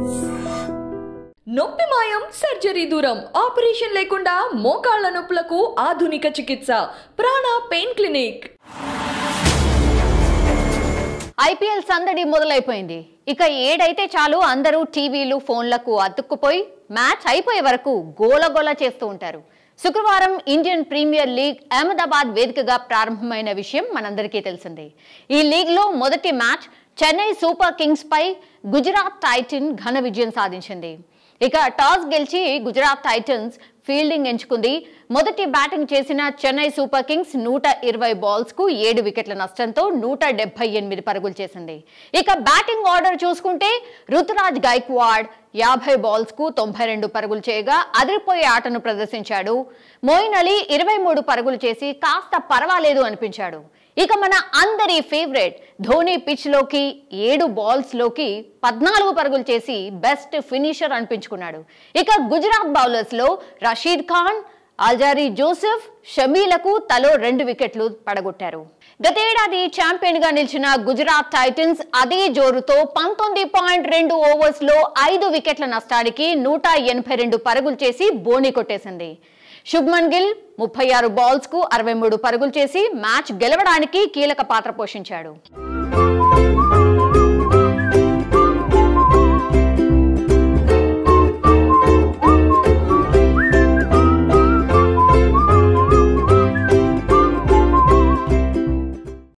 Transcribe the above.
నొప్పి మాయం సర్జరీ దూరం ఆపరేషన్ లేకుండా మోకాళ్ల నొప్పులకు ఆధునిక చికిత్స ప్రాణ పెయిన్ క్లినిక్ ఐపీఎల్ సందడి మొదలైపోయింది ఇక ఏడైతే చాలు అందరూ టీవీలు ఫోన్లకు అతుక్కుపోయి మ్యాచ్ అయిపోయే వరకు గోలగోల చేస్తూ ఉంటారు శుక్రవారం ఇండియన్ ప్రీమియర్ లీగ్ అహ్మదాబాద్ వేదికగా ప్రారంభమైన విషయం మనందరికీ తెలిసిందే ఈ లీగ్లో మొదటి మ్యాచ్ చెన్నై సూపర్ కింగ్స్ పై గుజరాత్ టైటన్ ఘన విజయం సాధించింది ఇక టాస్ గెలిచి గుజరాత్ టైటన్స్ ఫీల్డింగ్ ఎంచుకుంది మొదటి బ్యాటింగ్ చేసిన చెన్నై సూపర్ కింగ్స్ నూట ఇరవై బాల్స్ కు ఏడు వికెట్ల నష్టంతో నూట డెబ్బై ఎనిమిది పరుగులు చేసింది ఇక బ్యాటింగ్ ఆర్డర్ చూసుకుంటే రుతురాజ్ గైక్వాడ్ యాభై బాల్స్ కు తొంభై రెండు పరుగులు చేయగా అదిరిపోయే ఆటను ప్రదర్శించాడు మోయిన్ అలీ ఇరవై మూడు పరుగులు చేసి కాస్త పర్వాలేదు అనిపించాడు ఇక మన అందరి ఫేవరెట్ ధోని పిచ్ లోకి ఏడు బాల్స్ లోకి పద్నాలుగు పరుగులు చేసి బెస్ట్ ఫినిషర్ అనిపించుకున్నాడు ఇక గుజరాత్ బౌలర్స్ లో రషీద్ ఖాన్ అల్జారీ జోసెఫ్ షమీలకు తలో రెండు వికెట్లు పడగొట్టారు గతేడాది ఛాంపియన్ గా నిలిచిన గుజరాత్ టైటన్స్ అదే జోరుతో పంతొమ్మిది పాయింట్ రెండు ఓవర్స్ లో ఐదు వికెట్ల నష్టానికి నూట ఎనభై రెండు పరుగులు చేసి బోని కొట్టేసింది శుభ్మన్ గిల్ ముప్పై ఆరు బాల్స్ కు అరవై మూడు పరుగులు చేసి మ్యాచ్ గెలవడానికి కీలక పాత్ర పోషించాడు